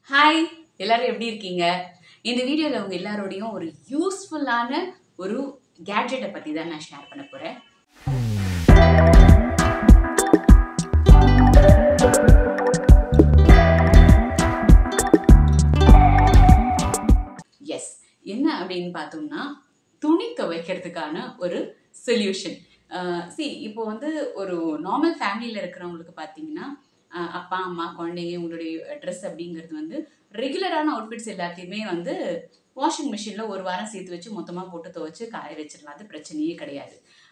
hi எல்லாரும் எப்படி இருக்கீங்க இந்த வீடியோவில் உங்க எல்லாரோடையும் ஒரு யூஸ்ஃபுல்லான ஒரு கேட்ஜெட்டை பற்றி தான் நான் ஷேர் பண்ண போகிறேன் எஸ் என்ன அப்படின்னு பார்த்தோம்னா துணி துவைக்கிறதுக்கான ஒரு சொல்யூஷன் சி இப்போ வந்து ஒரு நார்மல் ஃபேமிலியில் இருக்கிறவங்களுக்கு பார்த்தீங்கன்னா அஹ் அப்பா அம்மா குழந்தைங்க உங்களுடைய ட்ரெஸ் அப்படிங்கிறது வந்து ரெகுலரான அவுட்ஃபிட்ஸ் எல்லாத்தையுமே வந்து வாஷிங் மிஷினில் ஒரு வாரம் சேர்த்து வச்சு மொத்தமாக போட்டு துவைச்சு காய வச்சிடலாம் அது பிரச்சனையே கிடையாது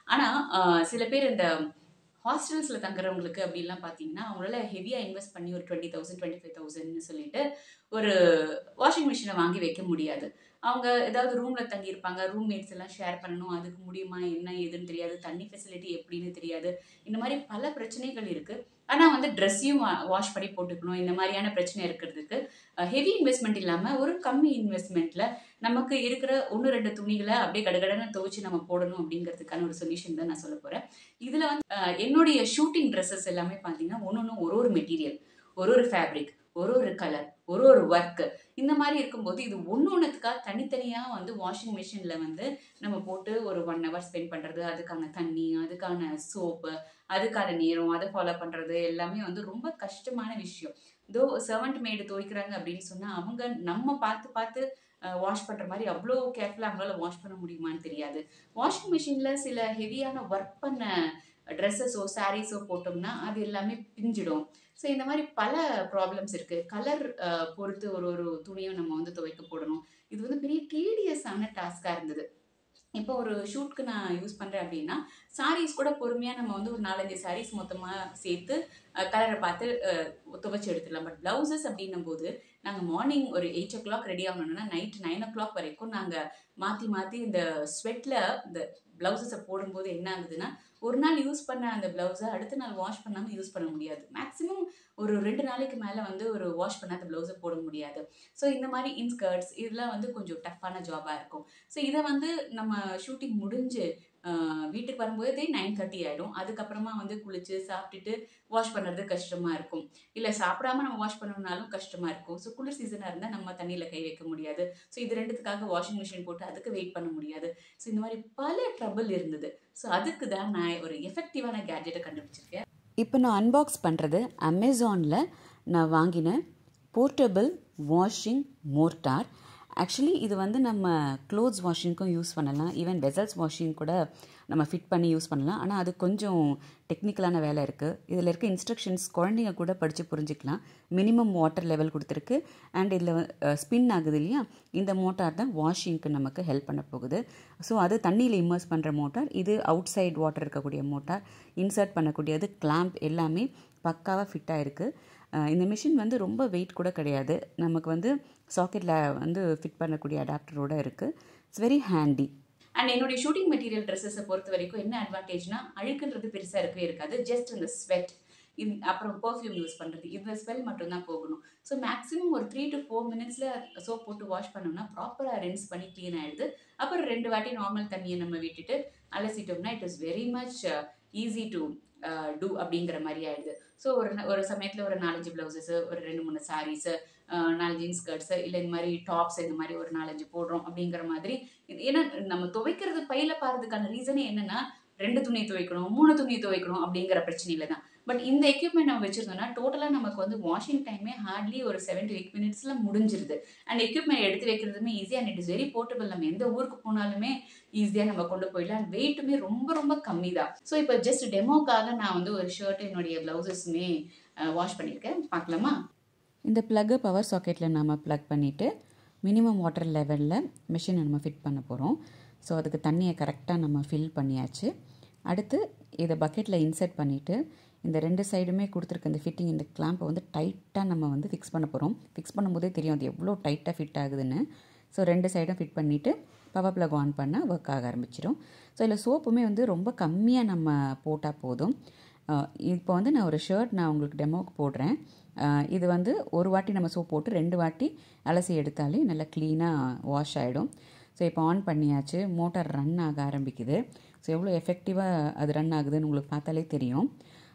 ஆனால் சில பேர் இந்த ஹாஸ்டல்ஸில் தங்குறவங்களுக்கு அப்படிலாம் பார்த்தீங்கன்னா அவங்களால ஹெவியாக இன்வெஸ்ட் பண்ணி ஒரு டுவெண்ட்டி தௌசண்ட் டுவெண்ட்டி ஃபைவ் தௌசண்ட்னு சொல்லிட்டு ஒரு வாஷிங் மிஷினை வாங்கி வைக்க முடியாது அவங்க ஏதாவது ரூமில் தங்கியிருப்பாங்க ரூம்மேட்ஸ் எல்லாம் ஷேர் பண்ணணும் அதுக்கு முடியுமா என்ன ஏதுன்னு தெரியாது தண்ணி ஃபெசிலிட்டி எப்படின்னு தெரியாது இந்த மாதிரி பல பிரச்சனைகள் இருக்குது ஆனால் வந்து ட்ரெஸ்ஸையும் வாஷ் பண்ணி போட்டுக்கணும் இந்த மாதிரியான பிரச்சனை இருக்கிறதுக்கு ஹெவி இன்வெஸ்ட்மெண்ட் இல்லாமல் ஒரு கம்மி இன்வெஸ்ட்மெண்ட்டில் நமக்கு இருக்கிற ஒன்று ரெண்டு துணிகளை அப்படியே கடகடன்னு துவைச்சு நம்ம போடணும் அப்படிங்கிறதுக்கான ஒரு சொல்யூஷன் தான் நான் சொல்ல போகிறேன் இதில் வந்து அஹ், என்னுடைய ஷூட்டிங் ட்ரெஸ்ஸஸ் எல்லாமே பார்த்தீங்கன்னா ஒன்று ஒன்று ஒரு ஒரு மெட்டீரியல் ஒரு ஒரு ஃபேப்ரிக் ஒரு ஒரு கலர் ஒரு ஒரு ஒர்க்கு இந்த மாதிரி இருக்கும்போது இது ஒன்று ஒன்றுத்துக்காக தனித்தனியாக வந்து வாஷிங் மிஷினில் வந்து நம்ம போட்டு ஒரு ஒன் ஹவர் ஸ்பெண்ட் பண்ணுறது அதுக்கான தண்ணி அதுக்கான சோப்பு அதுக்கான நேரம் அதை ஃபாலோ பண்ணுறது எல்லாமே வந்து ரொம்ப கஷ்டமான விஷயம் தோ செவன்ட் மேடு துவைக்கிறாங்க அப்படின்னு சொன்னால் அவங்க நம்ம பார்த்து பார்த்து வாஷ் பண்ணுற மாதிரி அவ்வளோ கேர்ஃபுல்லாக அவங்களால வாஷ் பண்ண முடியுமான்னு தெரியாது வாஷிங் மிஷினில் சில ஹெவியான ஒர்க் பண்ண ட்ரெஸ்ஸஸோ சாரீஸோ போட்டோம்னா அது எல்லாமே பிஞ்சிடும் ஸோ இந்த மாதிரி பல ப்ராப்ளம்ஸ் இருக்குது கலர் பொறுத்து ஒரு ஒரு துணியும் நம்ம வந்து துவைக்க போடணும் இது வந்து பெரிய டீடியஸான டாஸ்காக இருந்தது இப்போ ஒரு ஷூட்க்கு நான் யூஸ் பண்ணுறேன் அப்படின்னா சாரீஸ் கூட பொறுமையாக நம்ம வந்து ஒரு நாலஞ்சு சாரீஸ் மொத்தமாக சேர்த்து கலரை பார்த்து அஹ், துவைச்சு எடுத்துடலாம் பட் ப்ளவுசஸ் அப்படின்னும் போது நாங்கள் மார்னிங் ஒரு எயிட் ஓ கிளாக் ரெடி ஆகணும்னா நைட் நைன் ஓ கிளாக் வரைக்கும் நாங்கள் மாற்றி மாற்றி இந்த ஸ்வெட்டில் இந்த ப்ளவுசஸை போடும்போது என்ன ஆகுதுன்னா ஒரு நாள் யூஸ் பண்ண அந்த ப்ளவுஸை அடுத்த நாள் வாஷ் பண்ணாமல் யூஸ் பண்ண முடியாது மேக்ஸிமம் ஒரு ரெண்டு நாளைக்கு மேலே வந்து ஒரு வாஷ் பண்ணாத ப்ளவுஸை போட முடியாது ஸோ இந்த மாதிரி இன்ஸ்கர்ட்ஸ் இதெல்லாம் வந்து கொஞ்சம் டஃப்பான ஜாபாக இருக்கும் ஸோ இதை வந்து நம்ம ஷூட்டிங் முடிஞ்சு ஆஹ், வீட்டுக்கு வரும்போதே நைன் தேர்ட்டி ஆகிடும் அதுக்கப்புறமா வந்து குளிச்சு சாப்பிட்டுட்டு வாஷ் பண்ணுறது கஷ்டமாக இருக்கும் இல்லை சாப்பிடாம நம்ம வாஷ் பண்ணணும்னாலும் கஷ்டமாக இருக்கும் ஸோ குளிர் சீசனாக இருந்தால் நம்ம தண்ணியில் கை வைக்க முடியாது ஸோ இது ரெண்டுத்துக்காக வாஷிங் மிஷின் போட்டு அதுக்கு வெயிட் பண்ண முடியாது ஸோ இந்த மாதிரி பல ட்ரபிள் இருந்தது ஸோ அதுக்கு தான் நான் ஒரு எஃபெக்டிவான கேட்ஜெட்டை கண்டுபிடிச்சிருக்கேன் இப்போ நான் அன்பாக்ஸ் பண்ணுறது அமேசானில் நான் வாங்கின போர்ட்டபிள் வாஷிங் மோர்ட்டார் ஆக்சுவலி இது வந்து நம்ம க்ளோத்ஸ் வாஷிங்க்கும் யூஸ் பண்ணலாம் ஈவன் வெசல்ஸ் வாஷிங் கூட நம்ம ஃபிட் பண்ணி யூஸ் பண்ணலாம் ஆனால் அது கொஞ்சம் டெக்னிக்கலான வேலை இருக்குது இதில் இருக்க இன்ஸ்ட்ரக்ஷன்ஸ் குழந்தைங்க கூட படித்து புரிஞ்சுக்கலாம் மினிமம் வாட்டர் லெவல் கொடுத்துருக்கு அண்ட் இதில் ஸ்பின் ஆகுது இல்லையா இந்த மோட்டார் தான் வாஷிங்க்கு நமக்கு ஹெல்ப் பண்ண போகுது ஸோ அது தண்ணியில் இம்மர்ஸ் பண்ணுற மோட்டார் இது அவுட் சைட் வாட்டர் இருக்கக்கூடிய மோட்டார் இன்சர்ட் பண்ணக்கூடியது கிளாம்ப் எல்லாமே பக்காவாக ஃபிட்டாக இருக்குது இந்த மிஷின் வந்து ரொம்ப வெயிட் கூட கிடையாது நமக்கு வந்து சாக்கெட்டில் வந்து ஃபிட் பண்ணக்கூடிய அடாப்டரோட இருக்குது இட்ஸ் வெரி ஹேண்டி அண்ட் என்னுடைய ஷூட்டிங் மெட்டீரியல் ட்ரெஸ்ஸஸை பொறுத்த வரைக்கும் என்ன அட்வான்டேஜ்னா அழுக்குன்றது பெருசாக இருக்கவே இருக்காது ஜஸ்ட் இந்த ஸ்வெட் இந் அப்புறம் பர்ஃப்யூம் யூஸ் பண்ணுறது இந்த ஸ்மெல் மட்டும்தான் போகணும் ஸோ மேக்ஸிமம் ஒரு த்ரீ டு ஃபோர் மினிட்ஸில் சோப் போட்டு வாஷ் பண்ணோம்னா ப்ராப்பராக ரின்ஸ் பண்ணி க்ளீன் ஆகிடுது அப்புறம் ரெண்டு வாட்டி நார்மல் தண்ணியை நம்ம விட்டுட்டு அலசிட்டோம்னா it is very much easy to do அப்படிங்கிற மாதிரி ஆயிடுது ஸோ ஒரு ந- ஒரு சமயத்தில் ஒரு நாலஞ்சு ப்ளவுசஸ்ஸு ஒரு ரெண்டு மூணு சாரீஸு நாலஞ்சு இன்ஸ்கர்ட்ஸு இல்லை இந்த மாதிரி டாப்ஸ் இந்த மாதிரி ஒரு நாலஞ்சு போடுறோம் அப்படிங்கிற மாதிரி இது- ஏன்னா நம்ம துவைக்கிறது பையில பாறதுக்கான ரீசனே என்னன்னா ரெண்டு துணி துவைக்கணும் மூணு துணி துவைக்கணும் அப்படிங்கிற பிரச்சனையில தான் பட் இந்த எக்யூப்மெண்ட் நம்ம வச்சிருந்தோம்னா டோட்டலாக நமக்கு வந்து வாஷிங் டைமே ஹார்ட்லி ஒரு செவன் டு எயிட் மினிட்ஸில் முடிஞ்சிருது அண்ட் எக்யூப்மெண்ட் எடுத்து வைக்கிறதுமே easy and it is very portable நம்ம எந்த ஊருக்கு போனாலுமே ஈஸியாக நம்ம கொண்டு போயிடலாம் அண்ட் வெயிட்டுமே ரொம்ப ரொம்ப கம்மி தான் ஸோ இப்போ ஜஸ்ட் டெமோக்காக நான் வந்து ஒரு ஷர்ட் என்னுடைய ப்ளவுசஸுமே வாஷ் பண்ணியிருக்கேன் பார்க்கலாமா இந்த ப்ளக்கை பவர் சாக்கெட்டில் நம்ம ப்ளக் பண்ணிவிட்டு மினிமம் வாட்டர் லெவலில் மிஷினை நம்ம ஃபிட் பண்ண போகிறோம் ஸோ அதுக்கு தண்ணியை கரெக்டாக நம்ம ஃபில் பண்ணியாச்சு அடுத்து இதை பக்கெட்டில் இன்சர்ட் பண்ணிவிட்டு இந்த ரெண்டு சைடுமே கொடுத்துருக்க இந்த ஃபிட்டிங் இந்த கிளாம்பை வந்து டைட்டாக நம்ம வந்து ஃபிக்ஸ் பண்ண போகிறோம் ஃபிக்ஸ் பண்ணும்போதே தெரியும் அது எவ்வளோ டைட்டாக ஃபிட் ஆகுதுன்னு ஸோ ரெண்டு சைடும் ஃபிட் பண்ணிவிட்டு பவர் ப்ளக் ஆன் பண்ணால் ஒர்க் ஆக ஆரம்பிச்சிடும் ஸோ இதில் சோப்புமே வந்து ரொம்ப கம்மியாக நம்ம போட்டால் போதும் அஹ் இப்போ வந்து நான் ஒரு ஷர்ட் நான் உங்களுக்கு டெமோக்கு போடுறேன் அஹ் இது வந்து ஒரு வாட்டி நம்ம சோப் போட்டு ரெண்டு வாட்டி அலசி எடுத்தாலே நல்லா க்ளீனாக வாஷ் ஆகிடும் ஸோ இப்போ ஆன் பண்ணியாச்சு மோட்டார் ரன் ஆக ஆரம்பிக்குது ஸோ எவ்வளோ எஃபெக்டிவாக அது ரன் ஆகுதுன்னு உங்களுக்கு பார்த்தாலே தெரியும்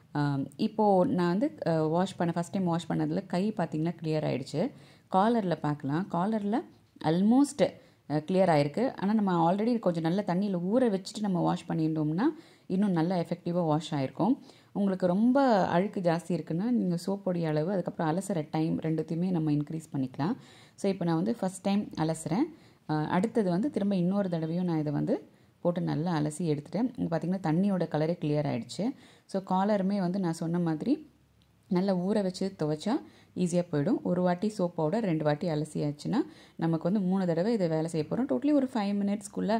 இப்போது நான் வந்து வாஷ் பண்ண ஃபஸ்ட் டைம் வாஷ் பண்ணதில் கை பார்த்திங்கன்னா கிளியர் ஆகிடுச்சு காலரில் பார்க்கலாம் காலரில் ஆல்மோஸ்ட் கிளியர் ஆகிருக்கு ஆனால் நம்ம ஆல்ரெடி கொஞ்சம் நல்ல தண்ணியில் ஊற வச்சுட்டு நம்ம வாஷ் பண்ணிட்டோம்னா இன்னும் நல்லா எஃபெக்டிவாக வாஷ் ஆகிருக்கும் உங்களுக்கு ரொம்ப அழுக்கு ஜாஸ்தி இருக்குன்னா நீங்கள் சோப்பொடி அளவு அதுக்கப்புறம் அலசுகிற டைம் ரெண்டுத்தையுமே நம்ம இன்க்ரீஸ் பண்ணிக்கலாம் ஸோ இப்போ நான் வந்து ஃபஸ்ட் டைம் அலசுகிறேன் அடுத்தது வந்து திரும்ப இன்னொரு தடவையும் நான் இதை வந்து போட்டு நல்லா அலசி எடுத்துட்டேன் இங்கே பார்த்திங்கன்னா தண்ணியோட கலரே கிளியர் ஆகிடுச்சு ஸோ காலருமே வந்து நான் சொன்ன மாதிரி நல்லா ஊற வச்சு துவைச்சா ஈஸியாக போயிடும் ஒரு வாட்டி சோப் பவுடர் ரெண்டு வாட்டி அலசியாச்சுன்னா நமக்கு வந்து மூணு தடவை இதை வேலை செய்ய போகிறோம் டோட்டலி ஒரு ஃபைவ் மினிட்ஸ்க்குள்ளே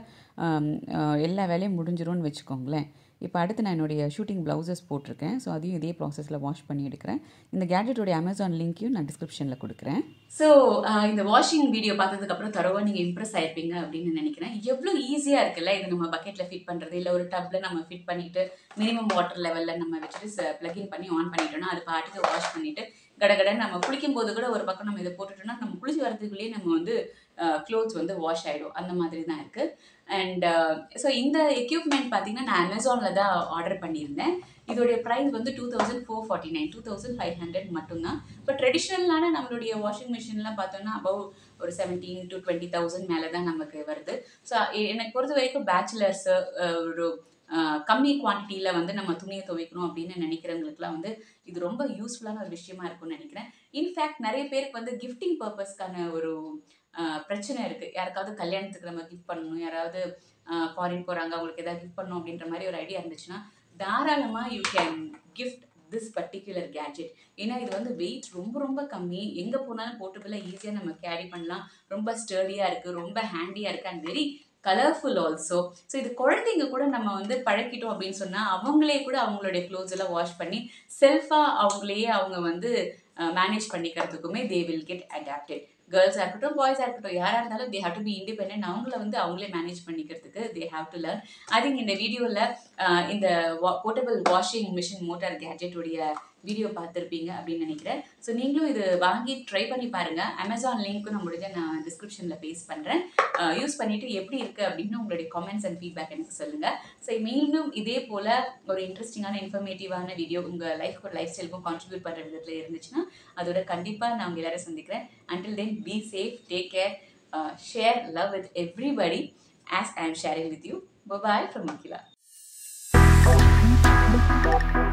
எல்லா வேலையும் முடிஞ்சிரும்னு வச்சுக்கோங்களேன் இப்போ அடுத்து நான் என்னுடைய ஷூட்டிங் ப்ளவுசஸ் போட்டிருக்கேன் ஸோ அதையும் இதே ப்ராசஸில் வாஷ் பண்ணி எடுக்கிறேன் இந்த கேட்ஜெட்டோடைய அமேசான் லிங்க்கையும் நான் டிஸ்கிரிப்ஷனில் கொடுக்குறேன் ஸோ இந்த வாஷிங் வீடியோ பார்த்ததுக்கப்புறம் தரவா நீங்கள் இம்ப்ரெஸ் ஆயிருப்பீங்க அப்படின்னு நினைக்கிறேன் எவ்வளோ ஈஸியாக இருக்குல்ல இது நம்ம பக்கெட்டில் ஃபிட் பண்ணுறது இல்லை ஒரு டப்பில் நம்ம ஃபிட் பண்ணிட்டு மினிமம் வாட்டர் லெவலில் நம்ம வச்சுட்டு ப்ளக்இன் பண்ணி ஆன் பண்ணிட்டோம்னா அது பாட்டுக்கு வாஷ் பண்ணிவிட்டு கடகடன்னு நம்ம குளிக்கும் போது கூட ஒரு பக்கம் நம்ம இதை போட்டுட்டோம்னா நம்ம குளிச்சு வரதுக்குள்ளேயே நம்ம வந்து க்ளோத்ஸ் வந்து வாஷ் ஆகிடும் அந்த மாதிரி தான் இருக்குது அண்ட் ஸோ இந்த எக்யூப்மெண்ட் பார்த்தீங்கன்னா நான் அமேசானில் தான் ஆர்டர் பண்ணியிருந்தேன் இதோடைய ப்ரைஸ் வந்து two thousand four forty nine two thousand five hundred மட்டும்தான் இப்போ ட்ரெடிஷ்னலான நம்மளுடைய வாஷிங் மிஷின்லாம் பார்த்தோம்னா அபவ் ஒரு செவன்டீன் டு டுவெண்ட்டி தௌசண்ட் மேலே தான் நமக்கு வருது ஸோ எனக்கு பொறுத்த வரைக்கும் பேச்சுலர்ஸு ஒரு கம்மி குவான்டிட்டியில் வந்து நம்ம துணியை துவைக்கணும் அப்படின்னு நினைக்கிறவங்களுக்குலாம் வந்து இது ரொம்ப யூஸ்ஃபுல்லான ஒரு விஷயமா இருக்கும்னு நினைக்கிறேன் இன்ஃபேக்ட் நிறைய பேருக்கு வந்து கிஃப்டிங் பர்பஸ்க்கான ஒரு பிரச்சனை இருக்குது யாருக்காவது கல்யாணத்துக்கு நம்ம கிஃப்ட் பண்ணணும் யாராவது ஃபாரின் போகிறாங்க அவங்களுக்கு எதாவது கிஃப்ட் பண்ணணும் அப்படின்ற மாதிரி ஒரு ஐடியா இருந்துச்சுன்னா தாராளமாக you can gift this particular gadget ஏன்னா இது வந்து வெயிட் ரொம்ப ரொம்ப கம்மி எங்கே போனாலும் போர்ட்டபிளாக ஈஸியாக நம்ம கேரி பண்ணலாம் ரொம்ப ஸ்டர்டியாக இருக்குது ரொம்ப ஹேண்டியாக இருக்குது and very colourful also so இது குழந்தைங்க கூட நம்ம வந்து பழக்கிட்டோம் அப்படின்னு சொன்னால் அவங்களே கூட அவங்களுடைய க்ளோத்ஸ் எல்லாம் வாஷ் பண்ணி செல்ஃபாக அவங்களையே அவங்க வந்து மேனேஜ் பண்ணிக்கிறதுக்குமே தே வில் கெட் அடாப்டட் கேர்ள்ஸாக இருக்கட்டும் பாய்ஸாக இருக்கட்டும் யாராக இருந்தாலும் they have to be independent அவங்கள வந்து அவங்களே மேனேஜ் பண்ணிக்கிறதுக்கு they have to learn I think இந்த வீடியோவில் இந்த போர்ட்டபிள் வாஷிங் மிஷின் மோட்டார் கேட்ஜெட்டுடைய வீடியோ பார்த்துருப்பீங்க அப்படின்னு நினைக்கிறேன் ஸோ நீங்களும் இது வாங்கி ட்ரை பண்ணி பாருங்கள் அமேசான் லிங்க்கும் நான் முடிஞ்ச நான் டிஸ்கிரிப்ஷனில் பேஸ் பண்ணுறேன் யூஸ் பண்ணிவிட்டு எப்படி இருக்குது அப்படின்னு உங்களுடைய கமெண்ட்ஸ் அண்ட் ஃபீட்பேக் எனக்கு சொல்லுங்கள் ஸோ மீண்டும் இதே போல் ஒரு இன்ட்ரெஸ்டிங்கான இன்ஃபர்மேட்டிவான வீடியோ உங்கள் லைஃப்க்கு லைஃப் ஸ்டைலுக்கும் கான்ட்ரிபியூட் பண்ணுற விதத்தில் இருந்துச்சுன்னா அதோட கண்டிப்பாக நான் உங்கள் எல்லாரும் சந்திக்கிறேன் until then be safe take care share love with everybody as I am sharing with you bye from Akila